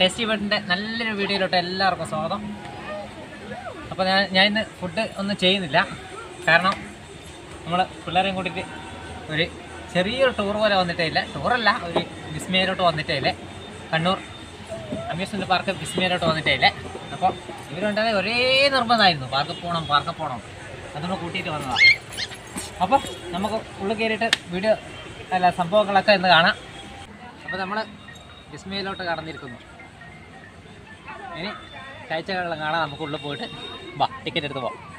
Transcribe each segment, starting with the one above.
Tasty ബെഡിൻ്റെ നല്ലൊരു വീഡിയോയിലോട്ട് എല്ലാവർക്കും സ്വാഗതം അപ്പോൾ ഞാൻ ഞാൻ ഇന്ന് ഫുഡ് ഒന്നും ചെയ്യുന്നില്ല കാരണം നമ്മൾ പിള്ളേരെയും കൂട്ടിയിട്ട് ഒരു ചെറിയൊരു ടൂർ പോലെ വന്നിട്ടേ ഇല്ല ടൂറല്ല ഒരു വിസ്മയിലോട്ട് വന്നിട്ടേ ഇല്ലേ കണ്ണൂർ അമ്യൂസ്മെൻറ്റ് പാർക്ക് വിസ്മയിലോട്ട് വന്നിട്ടേ ഇല്ലേ അപ്പോൾ ഇവരുണ്ടായ ഒരേ നിർബന്ധമായിരുന്നു പാർക്കിൽ പോകണം പാർക്കിൽ പോകണം അതുകൊണ്ട് കൂട്ടിയിട്ട് വന്നതാണ് അപ്പോൾ നമുക്ക് ഉള്ളിൽ കയറിയിട്ട് വീഡിയോ അല്ല സംഭവങ്ങളൊക്കെ ഇന്ന് കാണാം അപ്പോൾ നമ്മൾ വിസ്മയിലോട്ട് കടന്നിരിക്കുന്നു ഇനി കാഴ്ചകളെല്ലാം കാണാൻ നമുക്ക് ഉള്ളിൽ പോയിട്ട് വാ ടിക്കറ്റ് എടുത്ത് പോവാം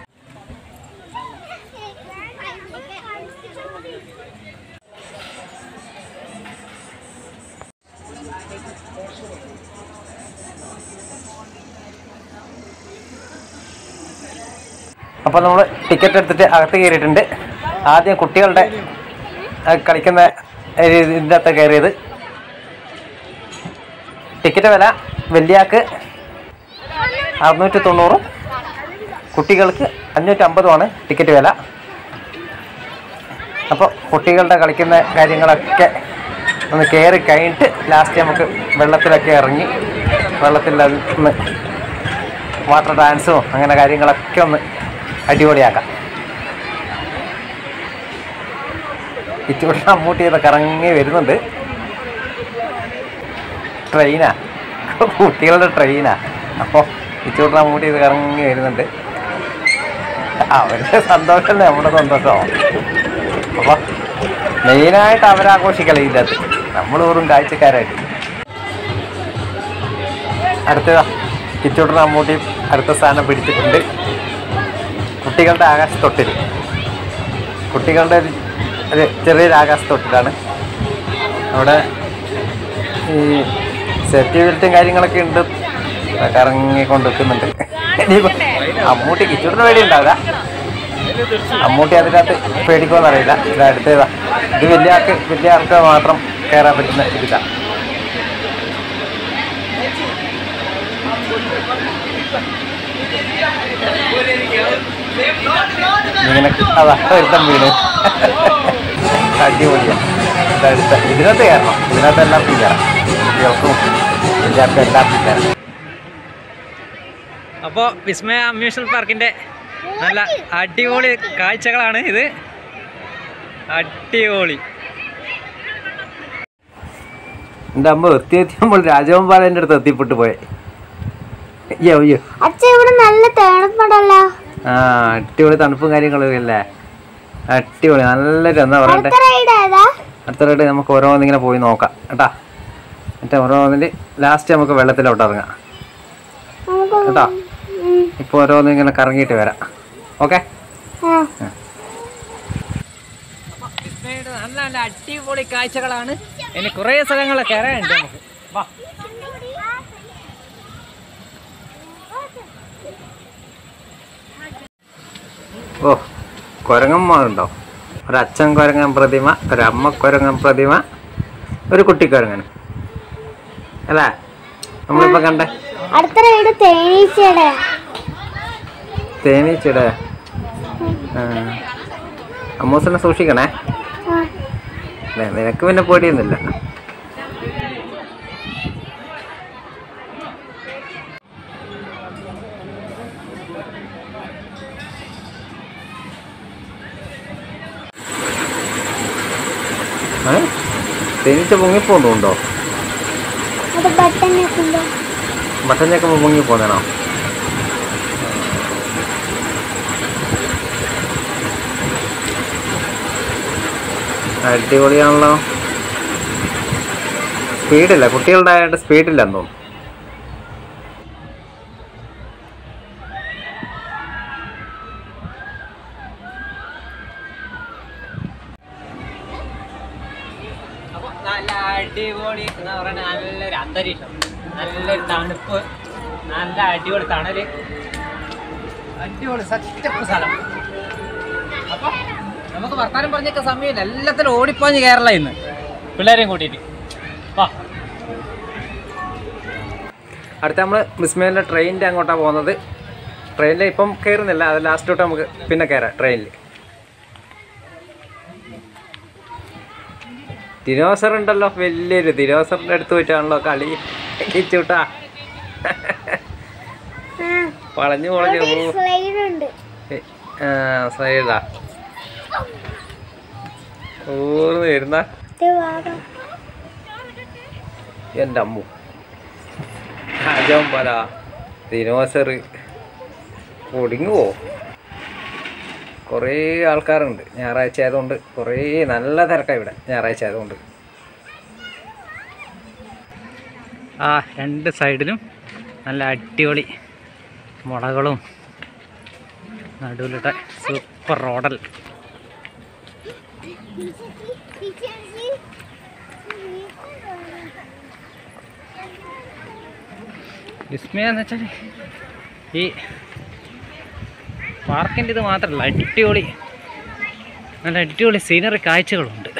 അപ്പോൾ നമ്മൾ ടിക്കറ്റ് എടുത്തിട്ട് അകത്ത് കയറിയിട്ടുണ്ട് ആദ്യം കുട്ടികളുടെ ആ, കളിക്കുന്ന ഒരു ഇതിൻ്റെ അകത്ത് കയറിയത് ടിക്കറ്റ് വില വലിയാക്ക് അറുന്നൂറ്റി തൊണ്ണൂറും കുട്ടികൾക്ക് അഞ്ഞൂറ്റമ്പതുമാണ് ടിക്കറ്റ് വില അപ്പോൾ കുട്ടികളുടെ കളിക്കുന്ന കാര്യങ്ങളൊക്കെ ഒന്ന് കയറി കഴിഞ്ഞിട്ട് ലാസ്റ്റ് നമുക്ക് വെള്ളത്തിലൊക്കെ ഇറങ്ങി വെള്ളത്തിൽ ഒന്ന് വാട്ടർ ഡാൻസും അങ്ങനെ കാര്യങ്ങളൊക്കെ ഒന്ന് അടിപൊളിയാക്കാം ഇച്ചൂടെ അമ്മൂട്ടി ഇതൊക്കെ ഇറങ്ങി വരുന്നുണ്ട് ട്രെയിനാ കുട്ടികളുടെ ട്രെയിനാ അപ്പോൾ ഇച്ചൂടെ അമ്മൂട്ടി ഇത് ഇറങ്ങി വരുന്നുണ്ട് അവരുടെ സന്തോഷമല്ലേ നമ്മുടെ സന്തോഷമോ അപ്പോൾ മെയിനായിട്ട് അവരാഘോഷിക്കല ഇതിൻ്റെ അകത്ത് നമ്മൾ വെറും കാഴ്ചക്കാരായിട്ട് അടുത്തതാ കിച്ചൂട്ടൻ അമ്മൂട്ടി അടുത്ത സ്ഥാനം പിടിച്ചിട്ടുണ്ട് കുട്ടികളുടെ ആകാശത്തൊട്ടിൽ കുട്ടികളുടെ ഒരു ഒരു ചെറിയൊരു ആകാശത്തൊട്ടിലാണ് അവിടെ ഈ സേഫ്റ്റി ബെൽറ്റും കാര്യങ്ങളൊക്കെ ഉണ്ട് അതൊക്കെ ഇറങ്ങിക്കൊണ്ട് നിൽക്കുന്നുണ്ട് ഇനിയിപ്പോ അമ്മൂട്ടി കിച്ചൂട്ടിന് പേടി ഉണ്ടാവില്ല അമ്മൂട്ടി അതിനകത്ത് പേടിക്കുമെന്ന് അറിയില്ല ഇത് അടുത്തേതാ ഇത് വലിയ ആൾക്ക് വലിയ ആൾക്ക് മാത്രം കയറാൻ പറ്റുന്ന ഇതാ ഇങ്ങനെ അതാ ഒരുത്തം വീണ് അടിപൊളിയാ ഇതടുത്ത ഇതിനകത്ത് കയറണം ഇതിനകത്ത് എല്ലാം കയറാം കുട്ടികൾക്കും എല്ലാവർക്കും എല്ലാം കയറാം അപ്പോൾ വിസ്മയ അമ്യൂസ്മെന്റ് പാർക്കിന്റെ നല്ല അടിപൊളി കാഴ്ചകളാണ് ഇത് അടിപൊളി എൻ്റെ അമ്മ എത്തി എത്തിയപ്പോൾ രാജവൻ ബാലൻ്റെ അടുത്ത് എത്തിപ്പെട്ട് പോയെ അയ്യോ അയ്യോ അച്ഛ ഇവിടെ നല്ല തണുപ്പുണ്ടല്ലോ ആ അടിപൊളി തണുപ്പും കാര്യങ്ങളും അല്ലേ അടിപൊളി നല്ലൊരു എന്താ പറയണ്ടേ അടുത്ത റൈഡ് ഏതാ അടുത്തതായിട്ട് നമുക്ക് ഓരോന്നിങ്ങനെ പോയി നോക്കാം കേട്ടാ എന്നിട്ട് ഓരോന്നിൽ ലാസ്റ്റ് നമുക്ക് വെള്ളത്തിലോട്ട് ഇറങ്ങാം നമുക്ക് കേട്ടോ ഇപ്പോൾ ഓരോന്നിങ്ങനെ കറങ്ങിയിട്ട് വരാം ഓക്കെ ആ നല്ല നല്ല അടിപൊളി കാഴ്ചകളാണ് ഇനി കുറേ സ്ഥലങ്ങൾ കയറാനുണ്ട് നമുക്ക് വാ ഓ കുരങ്ങന്മാരുണ്ടോ ഒരച്ഛൻ കുരങ്ങൻ പ്രതിമ ഒരമ്മ കുരങ്ങൻ പ്രതിമ ഒരു കുട്ടി കുരങ്ങൻ അല്ലേ നമ്മളിപ്പോൾ കണ്ടേ അടുത്ത റൈഡ് തേനീച്ചയുടെ തേനീച്ചയുടെ ആ. അമ്മൂസിനെ സൂക്ഷിക്കണേ ആ. അല്ലേ നിനക്ക് പിന്നെ പേടിയൊന്നുമില്ല ഏ? തേനീച്ച പൊങ്ങിപ്പോന്നുണ്ടോ അത് ബട്ടൺ വെക്കുമ്പോ ബട്ടൺ ഞെക്കുമ്പോൾ പൊങ്ങിപ്പോന്നേണോ അടിപൊളിയാണല്ലോ സ്പീഡില്ല കുട്ടികളുടെ ആയിട്ട് സ്പീഡില്ലെന്ന് തോന്നുന്നു അപ്പോൾ നല്ല അടിപൊളി എന്ന് പറയുന്നത് നല്ലൊരു അന്തരീക്ഷം നല്ലൊരു തണുപ്പ് നല്ല അടിപൊളി തണല് അടിപൊളി സത്യപ്പെട്ട സ്ഥലം അപ്പോൾ നമുക്ക് വർത്താനം പറഞ്ഞൊക്കെ സമയമില്ല എല്ലാത്തിലും ഓടിപ്പാഞ്ഞ് കയറല ഇന്ന് പിള്ളേരെയും കൂട്ടിയിട്ട് വാ അടുത്ത നമ്മൾ വിസ്മയിലെ ട്രെയിനിൻ്റെ അങ്ങോട്ടാണ് പോകുന്നത് ട്രെയിനിൽ ഇപ്പം കയറുന്നില്ല അത് ലാസ്റ്റ് തൊട്ട് നമുക്ക് പിന്നെ കയറാം ട്രെയിനിൽ ദിനോസർ ഉണ്ടല്ലോ വലിയൊരു ദിനോസറിൻ്റെ അടുത്ത് പോയിട്ടാണല്ലോ കളി കിച്ചൂട്ടാ ആ വളഞ്ഞു വളഞ്ഞു അവിടെ ഒരു സ്ലൈഡ് ഉണ്ട് സൈഡാ ഊർന്ന് വരുന്ന ഇത് വാങ്ങാം എൻ്റെ അമ്മു അജമ്പല ദിനോസർ ഒടുങ്ങുവോ കുറേ ആൾക്കാരുണ്ട് ഞായറാഴ്ച ആയതുകൊണ്ട് കുറേ നല്ല തിരക്കാണ് ഇവിടെ ഞായറാഴ്ച ആയതുകൊണ്ട് ആ രണ്ട് സൈഡിലും നല്ല അടിപൊളി മുളകളും നടുവിലിട്ട സൂപ്പർ റോഡൽ വിസ്മയം എന്ന് വെച്ചാൽ ഈ പാർക്കിൻ്റെ ഇത് മാത്രമല്ല അടിപൊളി നല്ല അടിപൊളി സീനറി കാഴ്ചകളുണ്ട്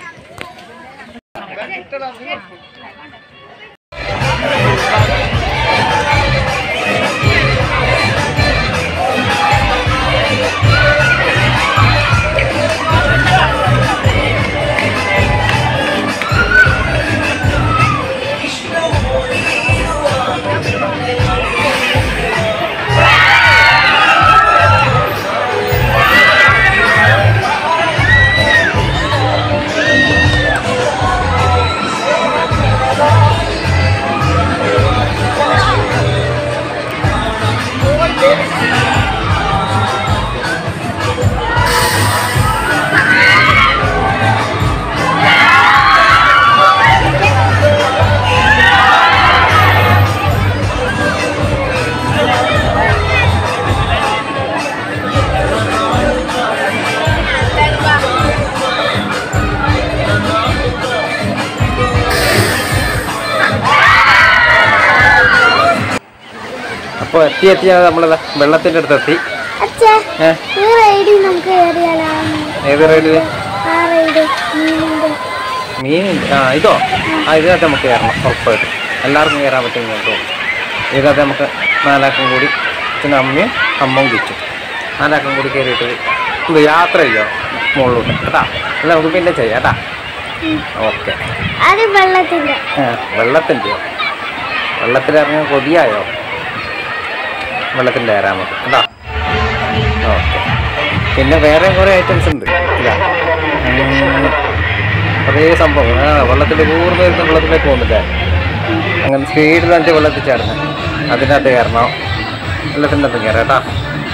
അപ്പോൾ എത്തി എത്തിയാൽ നമ്മൾ വെള്ളത്തിൻ്റെ അടുത്ത് എത്തി അച്ഛാ ഏ ഈ റൈഡിൽ നമുക്ക് കയറിയാലോ ഏത് റൈഡിൽ ആ റൈഡ് മീനിന്റെ മീൻ ആ ഇതോ ആ ഇതിനകത്ത് നമുക്ക് കയറണം ഉറപ്പായിട്ട് എല്ലാവർക്കും കയറാൻ പറ്റും ഞാൻ തോന്നുന്നു ഇതിനകത്ത് നമുക്ക് നാലാക്കും കൂടി പിന്നെ അമ്മയും അമ്മയും കിച്ചും നാലാക്കും കൂടി കയറിയിട്ട് ഇത് യാത്ര ചെയ്യോ മുകളിലോട്ട് കേട്ടാ അല്ല നമുക്ക് പിന്നെ ചെയ്യാം കേട്ടാ ഓക്കെ അത് വെള്ളത്തിന്റെ വെള്ളത്തിൻ്റെയോ വെള്ളത്തിലിറങ്ങാൻ കൊതിയായോ വെള്ളത്തിൻ്റെ കയറാൻ നമുക്ക് കേട്ടാ ഓക്കെ പിന്നെ വേറെ കുറേ ഐറ്റംസ് ഉണ്ട് ഇതാ ഉം, കുറേ സംഭവം ആ വെള്ളത്തിൽ ഊർന്ന് വരുന്ന വെള്ളത്തിലേക്ക് പോകുന്നില്ലേ അങ്ങനെ സ്പീഡിൽ തന്നെ വെള്ളത്തിൽ ചേർന്ന് അതിനകത്ത് കയറണം വെള്ളത്തിൻ്റെ അകത്ത് കയറാം കേട്ടാ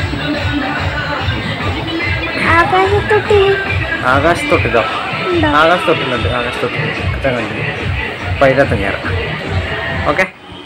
ആകാശത്തൊട്ടിൽ ആകാശത്തൊട്ടിലോ ഉണ്ടോ ആകാശത്തൊട്ടിലുണ്ട് ആകാശത്തൊട്ടിലുണ്ട് ചങ്ങണ്ടി അപ്പം അതിനകത്ത് കയറാം ഓക്കെ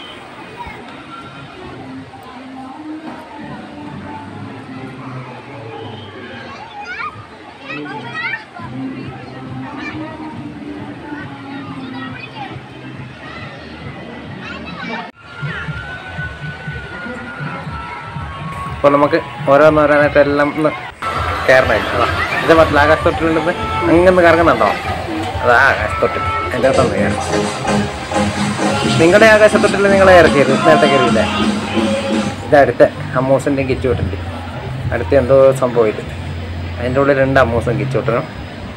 അപ്പോൾ നമുക്ക് ഓരോന്നോരോന്നായിട്ട് എല്ലാം ഒന്ന് കയറണമായിരുന്നു അതാ ഇത് മറ്റുള്ള ആകാശത്തൊട്ടിലുള്ളത് അങ്ങനെ കറങ്ങുന്നുണ്ടോ അതാ ആകാശത്തൊട്ടിൽ എൻ്റെ അകത്തൊന്ന് കയറും നിങ്ങളുടെ ആകാശത്തൊട്ടിൽ നിങ്ങളെ ഇറക്കിയത് നേരത്തെ കയറിയില്ലേ ഇത് അടുത്ത അമ്മൂസിൻ്റെയും കിച്ചുവിട്ടിൻ്റെ അടുത്ത് എന്തോ സംഭവം ഇത് അതിൻ്റെ ഉള്ളിൽ രണ്ട് അമ്മൂസും കിച്ചുവിട്ടനും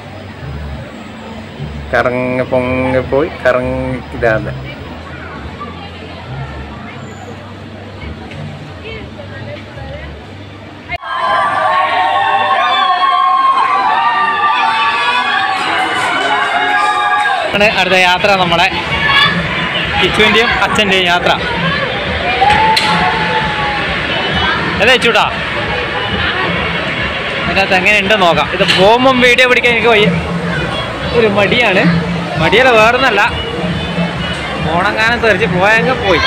കറങ്ങി പൊങ്ങി പോയി കറങ്ങി ഇതാകുന്നത് ആണ് അടുത്ത യാത്ര നമ്മളെ കിച്ചുവിൻ്റെയും അച്ഛൻ്റെയും യാത്ര അതെ ചൂടാ അതിനകത്ത് എങ്ങനെയുണ്ടെന്ന് നോക്കാം ഇത് പോകുമ്പം വീഡിയോ പിടിക്കാൻ എനിക്ക് വയ്യ ഒരു മടിയാണ് മടിയല്ല വേറൊന്നല്ല ഓണങ്ങാനം തെറിച്ച് പോയെങ്കിൽ പോയി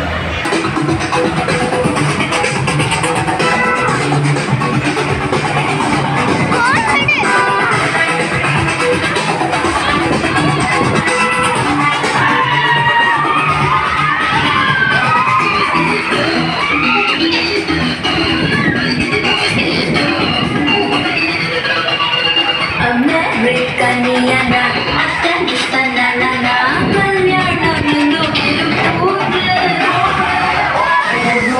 Americaniana, Afganistanana, കല്യാണം എന്നു ഒരു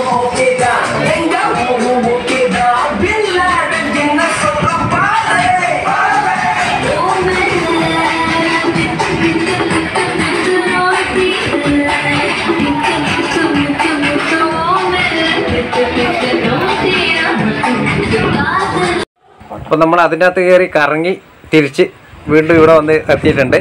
അപ്പം നമ്മൾ അതിൻ്റെ അകത്ത് കയറി കറങ്ങി തിരിച്ച് വീണ്ടും ഇവിടെ വന്ന് എത്തിയിട്ടുണ്ട്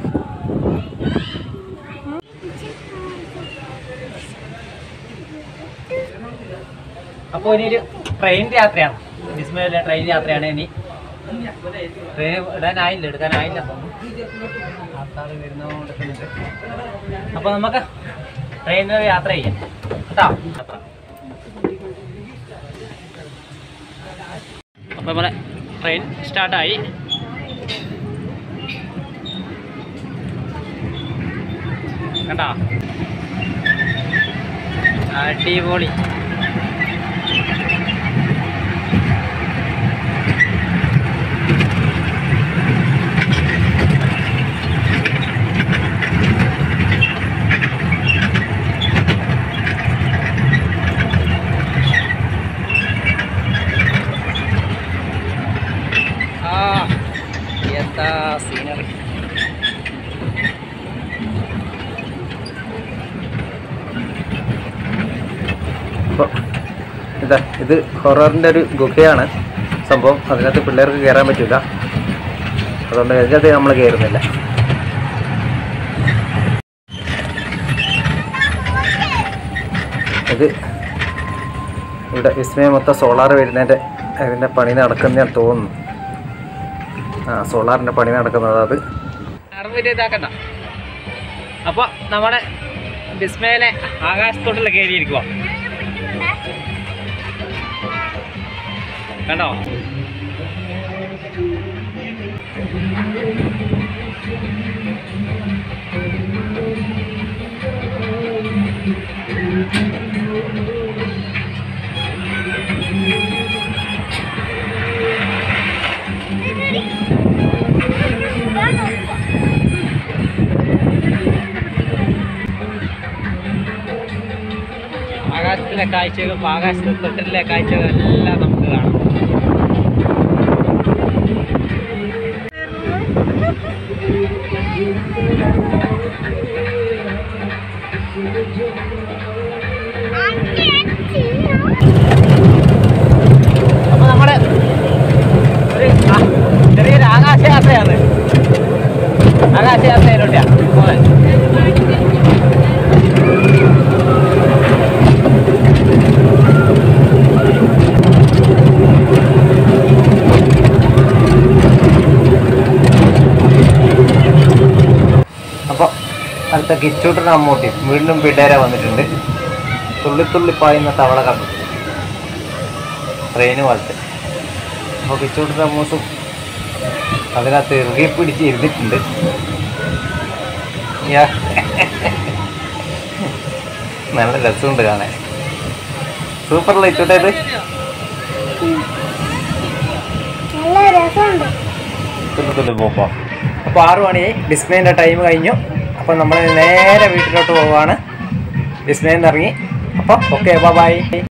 അപ്പോൾ ഇനി ഒരു ട്രെയിൻ യാത്രയാണ് വിസ്മയിലെ ട്രെയിൻ യാത്രയാണ് ഇനി ട്രെയിൻ ഇടാനായില്ല എടുക്കാനായില്ല ആൾക്കാർ വരുന്നോണ്ടിരിക്കുന്നുണ്ട് അപ്പോൾ നമുക്ക് ട്രെയിനിൽ യാത്ര ചെയ്യാം കേട്ടോ യാത്ര അപ്പോൾ നമ്മളെ ട്രെയിൻ സ്റ്റാർട്ടായി കണ്ടോ അടിപൊളി ആ എന്താ സീനറി അപ്പോൾ ഇതാ ഇത് ഹൊററിൻ്റെ ഒരു ഗുഹയാണ് സംഭവം അതിനകത്ത് പിള്ളേർക്ക് കയറാൻ പറ്റില്ല അതുകൊണ്ട് അതിനകത്ത് നമ്മൾ കയറുന്നില്ല ഇത് ഇവിടെ വിസ്മയം മൊത്തം സോളാർ വരുന്നതിൻ്റെ അതിൻ്റെ പണി നടക്കുന്ന ഞാൻ തോന്നുന്നു ആ സോളാറിൻ്റെ പണി നടക്കുന്നത് അത് ഇതാക്കണ്ട അപ്പോൾ നമ്മുടെ വിസ്മയിലെ ആകാശത്തോട്ടുള്ള കയറിയിരിക്കുക കണ്ടോ ആകാശത്തിലെ കാഴ്ചകളും ആകാശത്തെ തൊട്ടിലെ കാഴ്ചകളും എല്ലാം നമുക്ക് കാണാം അപ്പൊ നമ്മള് ഒരു ആ, ചെറിയൊരു ആകാശയാത്രയാണ് ആകാശയാത്രയിലൂടെയാണ് പോകുന്നത് അപ്പോൾ അടുത്ത കിച്ചൂട്ടൻ അമ്മൂട്ടി വീണ്ടും പിള്ളേര വന്നിട്ടുണ്ട് തുള്ളിത്തുള്ളി പായുന്ന തവള കണ്ടു ട്രെയിന് പോലത്തെ അപ്പോൾ കിച്ചൂട്ടൻ അമ്മൂസും അതിനകത്ത് ഇറുകി പിടിച്ച് ഇരുന്നിട്ടുണ്ട് യാ. നല്ല രസമുണ്ട് കാണാൻ സൂപ്പർ ലൈറ്റോട്ടെ ഇത് നല്ല രസമുണ്ട് തുള്ളി തുള്ളി പോകുമ്പോൾ അപ്പോൾ ആറു മണിയായി ഡിസ്പ്ലേൻ്റെ ടൈം കഴിഞ്ഞു അപ്പോൾ നമ്മൾ നേരെ വീട്ടിലോട്ട് പോവുകയാണ് ഡിസ്പ്ലേന്ന് ഇറങ്ങി അപ്പോൾ ഓക്കെ ബൈ